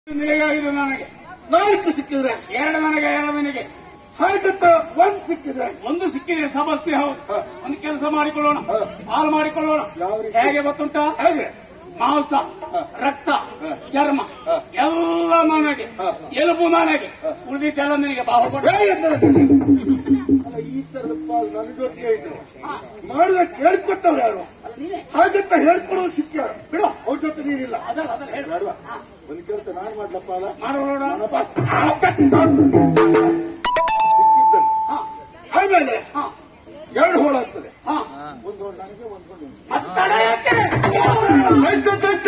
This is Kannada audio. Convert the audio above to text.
ನಿನಗಾಗಿದೆ ನನಗೆ ನಾಲ್ಕು ಸಿಕ್ಕಿದ್ರೆ ಎರಡು ನನಗೆ ಎರಡು ನಿನಗೆ ಹಾಗಂತ ಒಂದ್ ಸಿಕ್ಕಿದ್ರೆ ಒಂದು ಸಿಕ್ಕಿದೆ ಸಮಸ್ಯೆ ಹೌದು ಹ. ಒಂದು ಕೆಲಸ ಮಾಡಿಕೊಳ್ಳೋಣ ಹ. ಹಾಲು ಮಾಡಿಕೊಳ್ಳೋಣ ಯಾವ ರೀತಿ? ಹೇಗೆ ಗೊತ್ತುಂಟ ಹಾಗೆ ಮಾಂಸ ಹ. ರಕ್ತ ಹ. ಚರ್ಮ ಹ. ಎಲ್ಲ ನನಗೆ ಹ. ಎಲುಬು ನನಗೆ ಉಳಿದಿದ್ದೆಲ್ಲ ನಿನಗೆ ಬಾಹು ಕೊಟ್ಟು ಹೇಗೆ ಅಂತ ಹೇಳಿ. ಅಲ್ಲ ಈ ತರದ ಪಾಲ್ ನನಗೊತ್ತಿಗೆ ಇದೆ ಮಾಡಿದ ಕೇಳ್ಕೊಟ್ಟವ್ರು ಯಾರು ಹಾಗಂತ ಹೇಳ್ಕೊಡೋದು ಸಿಕ್ಕ್ಯಾರ ಬಿಡು ಅವ್ರ ಜೊತೆ ನೀನಿಲ್ಲ ಅದಲ್ಲ ಅದಲ್ಲ ಹೇಳು ಬೇಡವಾ ಒಂದ್ ಕೆಲಸ ನಾನ್ ಮಾಡ್ಲಪ್ಪ ಅಲ್ಲ ಮಾಡೋಣ ನಾನಪ್ಪ ಸಿಕ್ಕಿದ್ದನ್ನು ಹ ಆಮೇಲೆ ಹ ಎರಡು ಹೋಳಾಗ್ತದೆ ಹ ಒಂದು ಹೋಳು ನನಗೆ ಒಂದು ಹೋಳು ನಿನಗೆ. ಮತ್ತಡ ಯಾಕೆ ಆಯ್ತು, ಆಯ್ತು,